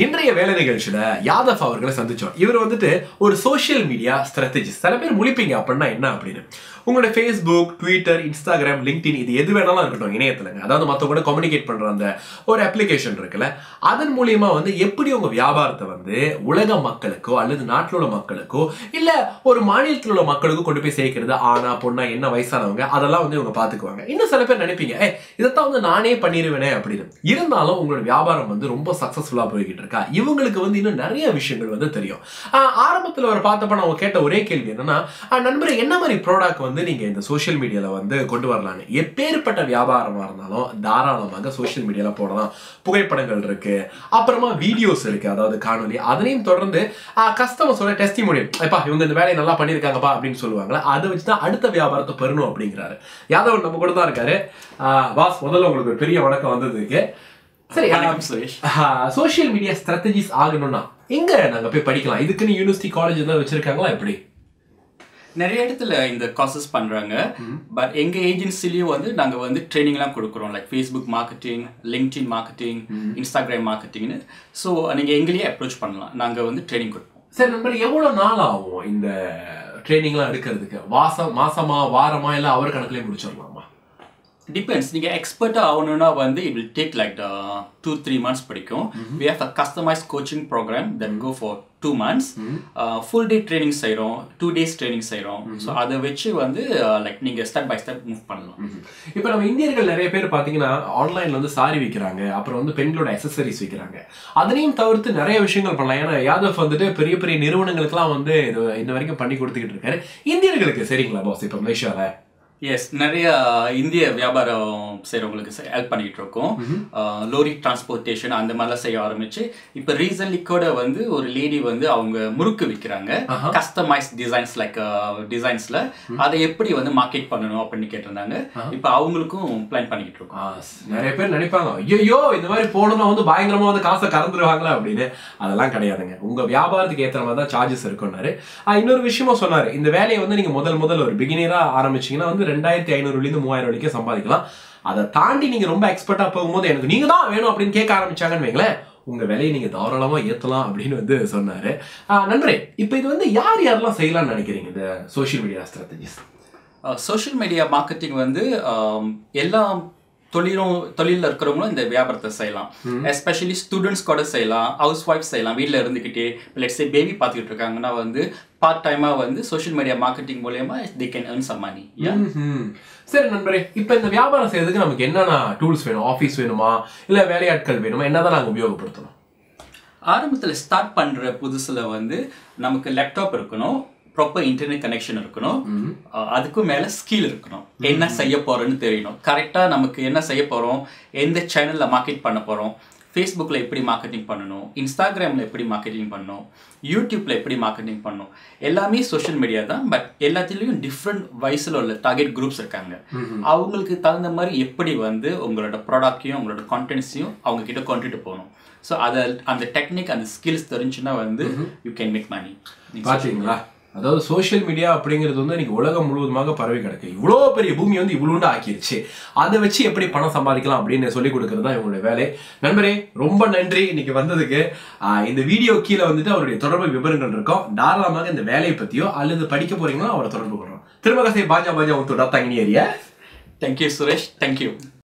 இன்றைய வேலை நிகழ்ச்சியில யாதவ் அவர்களை சந்திச்சோம் இவர் வந்துட்டு ஒரு சோஷியல் மீடியா ஸ்ட்ராட்டஜிஸ்ட் சில பேர் முழிப்பீங்க அப்படின்னா என்ன அப்படின்னு உங்களுடைய ஃபேஸ்புக் ட்விட்டர் இன்ஸ்டாகிராம் லிங்க்டின் இது எது வேணாலும் இருக்கட்டும் இணையத்துலங்க அதாவது மற்றவங்க கூட கம்யூனிகேட் பண்ற அந்த ஒரு அப்ளிகேஷன் இருக்குல்ல அதன் மூலியமா வந்து எப்படி உங்க வியாபாரத்தை வந்து உலக மக்களுக்கோ அல்லது நாட்டில் உள்ள மக்களுக்கோ இல்ல ஒரு மாநிலத்தில் உள்ள மக்களுக்கோ கொண்டு போய் சேர்க்கிறது ஆனா பொண்ணா என்ன வயசானவங்க அதெல்லாம் வந்து இவங்க பாத்துக்குவாங்க இன்னும் சில பேர் நினைப்பீங்க ஏ இதைத்தான் வந்து நானே பண்ணிடுவேனே அப்படின்னு இருந்தாலும் உங்களோட வியாபாரம் வந்து ரொம்ப சக்சஸ்ஃபுல்லா போய்கிட்டு இருக்கா இவங்களுக்கு வந்து இன்னும் நிறைய விஷயங்கள் வந்து தெரியும் ஆஹ் ஆரம்பத்துல ஒரு பார்த்தப்ப நான் அவங்க கேட்ட ஒரே கேள்வி என்னன்னா ஆஹ் நண்பரே என்ன மாதிரி ப்ராடக்ட் வந்து நீங்க இந்த சோஷியல் மீடியால வந்து கொண்டு வரலான்னு எப்பேற்பட்ட வியாபாரமா இருந்தாலும் தாராளமாக சோஷியல் மீடியால போடலாம் புகைப்படங்கள் இருக்கு அப்புறமா வீடியோஸ் இருக்கு அதாவது காணொலி அதனையும் தொடர்ந்து கஸ்டமர்ஸோட டெஸ்டிமோனியல் எப்பா இவங்க இந்த வேலையை நல்லா பண்ணியிருக்காங்கப்பா அப்படின்னு சொல்லுவாங்களே அதை வச்சு தான் அடுத்த வியாபாரத்தை பெறணும் அப்படிங்கிறாரு யாதவ் நம்ம கூட தான் இருக்காரு ஆஹ் பாஸ் முதல்ல உங்களுக்கு ஒரு பெரிய வணக்கம் வந்ததுக்கு சரி வணக்கம் சுரேஷ் சோஷியல் மீடியா ஸ்ட்ராட்டஜிஸ் ஆகணும்னா எங்க நாங்க போய் படிக்கலாம் இதுக்குன்னு யூனிவர்சிட்டி காலேஜ் ஏதாவது வச்சிருக்காங்களா எப்படி நிறைய இடத்துல இந்த காசஸ் பண்றாங்க பட் எங்க ஏஜென்சிலயும் வந்து நாங்க வந்து ட்ரைனிங் எல்லாம் கொடுக்குறோம் like Facebook marketing LinkedIn marketing Instagram மார்க்கெட்டிங்னு ஸோ நீங்க எங்களையே அப்ரோச் பண்ணலாம் நாங்க வந்து ட்ரைனிங் கொடுப்போம் சரி நண்பர் எவ்வளவு நாள் ஆகும் இந்த ட்ரைனிங்லாம் எடுக்கிறதுக்கு வாசம் மாசமா வாரமா இல்ல அவர் கணக்குலயே முடிச்சிடலாமா டிபெண்ட்ஸ் நீங்க எக்ஸ்பர்ட்டா ஆகணும்னா வந்து it will take like two three months பிடிக்கும் we have a customise coaching programme then go for two months full day training செய்கிறோம் டூ டேஸ் ட்ரைனிங் செய்கிறோம் ஸோ அதை வச்சு வந்து லைக் நீங்கள் ஸ்டெப் பை ஸ்டெப் மூவ் பண்ணலாம் இப்போ நம்ம இந்தியர்கள் நிறைய பேர் பார்த்தீங்கன்னா ஆன்லைன்ல வந்து சாரி விற்கிறாங்க அப்புறம் வந்து பெண்களோட அக்சசரிஸ் விற்கிறாங்க அதனையும் தவிர்த்து நிறைய விஷயங்கள் பண்ணலாம் ஏன்னா யாதவ் வந்துட்டு பெரிய பெரிய நிறுவனங்களுக்குலாம் வந்து இது இந்த வரைக்கும் பண்ணி கொடுத்துக்கிட்டு இருக்காரு இந்தியர்களுக்கு சரிங்களா பாஸ் இப்போ மலேசியால எஸ் நிறைய இந்திய வியாபாரம் செய்கிறவங்களுக்கு ஹெல்ப் பண்ணிக்கிட்டு இருக்கோம் லோரி டிரான்ஸ்போர்ட்டேஷன் அந்த மாதிரிலாம் செய்ய ஆரம்பிச்சு இப்போ ரீசன்ட்லி கூட வந்து ஒரு லேடி வந்து அவங்க முறுக்கு விற்கிறாங்க கஸ்டமைஸ் டிசைன்ஸ் லைக் டிசைன்ஸ்ல அதை எப்படி வந்து மார்க்கெட் பண்ணணும் அப்படின்னு கேட்டிருந்தாங்க இப்போ அவங்களுக்கும் பிளான் பண்ணிக்கிட்டு இருக்கோம் ஆ, நிறைய பேர் நினைப்பாங்க ஐயோ இந்த மாதிரி போனோம்னா வந்து பயங்கரமா வந்து காசை கறந்துருவாங்களா அப்படின்னு அதெல்லாம் கிடையாதுங்க உங்க வியாபாரத்துக்கு ஏற்ற மாதிரி தான் சார்ஜஸ் இருக்கும்னாரு ஆ, இன்னொரு விஷயமும் சொன்னாரு இந்த வேலையை வந்து நீங்க முதல் முதல் ஒரு பிகினரா ஆரம்பிச்சீங்கன்னா வந்து ரெண்டாயிரத்தி ஐநூறுல இருந்து மூவாயிரம் வரைக்கும் சம்பாதிக்கலாம் அதை தாண்டி நீங்க ரொம்ப எக்ஸ்பர்ட்டா போகும்போது எனக்கு நீங்க தான் வேணும் அப்படின்னு கேட்க ஆரம்பிச்சாங்கன்னு வைங்களேன் உங்க விலையை நீங்க தாராளமா ஏத்தலாம் அப்படின்னு வந்து சொன்னாரு ஆ, நண்பரே இப்போ இது வந்து யார் யாரெல்லாம் செய்யலாம்னு நினைக்கிறீங்க இந்த social media strategies social media marketing வந்து ஆம், எல்லா தொழிலும் தொழிலில் இருக்கிறவங்களும் இந்த வியாபாரத்தை செய்யலாம் எஸ்பெஷலி ஸ்டூடெண்ட்ஸ் கூட செய்யலாம் ஹவுஸ் ஒய்ஃப் செய்யலாம் வீட்டில் இருந்துக்கிட்டே லெட்ஸே பேபி பார்த்துக்கிட்டு இருக்காங்கன்னா வந்து பார்ட் டைமாக வந்து சோஷியல் மீடியா மார்க்கெட்டிங் மூலயமா they can earn some money yeah ம்ஹும். சரி நண்பரே இப்போ இந்த வியாபாரம் செய்யறதுக்கு நமக்கு என்னென்ன டூல்ஸ் வேணும் ஆஃபீஸ் வேணுமா இல்ல வேலையாட்கள் வேணுமா என்னதான் நாங்க உபயோகப்படுத்தணும் ஆரம்பத்தில் ஸ்டார்ட் பண்ணுற புதுசில் வந்து நமக்கு லேப்டாப் இருக்கணும் ப்ராப்பர் இன்டர்நெட் கனெக்ஷன் இருக்கணும் அஹ் அதுக்கும் மேலே ஸ்கில் இருக்கணும் என்ன செய்ய போறோம்னு தெரியணும் கரெக்டாக நமக்கு என்ன செய்ய போகிறோம் எந்த சேனலில் மார்க்கெட் பண்ண போகிறோம் ஃபேஸ்புக்கில் எப்படி மார்க்கெட்டிங் பண்ணணும் இன்ஸ்டாகிராமில் எப்படி மார்க்கெட்டிங் பண்ணணும் யூடியூப்பில் எப்படி மார்க்கெட்டிங் பண்ணணும் எல்லாமே சோஷியல் மீடியா தான் பட் எல்லாத்துலேயும் டிஃப்ரெண்ட் வயசில் உள்ள டார்கெட் குரூப்ஸ் இருக்காங்க அவங்களுக்கு தகுந்த மாதிரி எப்படி வந்து உங்களோட ப்ராடக்டையும் உங்களோட கான்டென்ட்ஸையும் அவங்க கிட்ட கொண்டுட்டு போகணும் ஸோ அதை அந்த டெக்னிக் அந்த ஸ்கில்ஸ் தெரிஞ்சுன்னா வந்து யூ கேன் மேக் மணி பாத்தீங்களா அதாவது சோஷியல் மீடியா அப்படிங்கிறது வந்து இன்னைக்கு உலகம் முழுவதுமாக பரவி கிடக்கு இவ்வளோ பெரிய பூமி வந்து இவ்வளோண்டு ஆக்கிருச்சு அதை வச்சு எப்படி பணம் சம்பாதிக்கலாம் அப்படின்னு சொல்லி கொடுக்கறது தான் இவங்களுடைய வேலை நண்பரே ரொம்ப நன்றி இன்னைக்கு வந்ததுக்கு ஆஹ் இந்த வீடியோ கீழே வந்துட்டு அவருடைய தொடர்பு விவரங்கள் இருக்கும் தாராளமாக இந்த வேலையை பத்தியோ அல்லது படிக்க போறீங்களோ அவரை தொடர்பு கொள்றோம் திருமகசை பாஜா பாஜா உத்தோட தங்கினி ஏரியா தேங்க்யூ சுரேஷ் தேங்க்யூ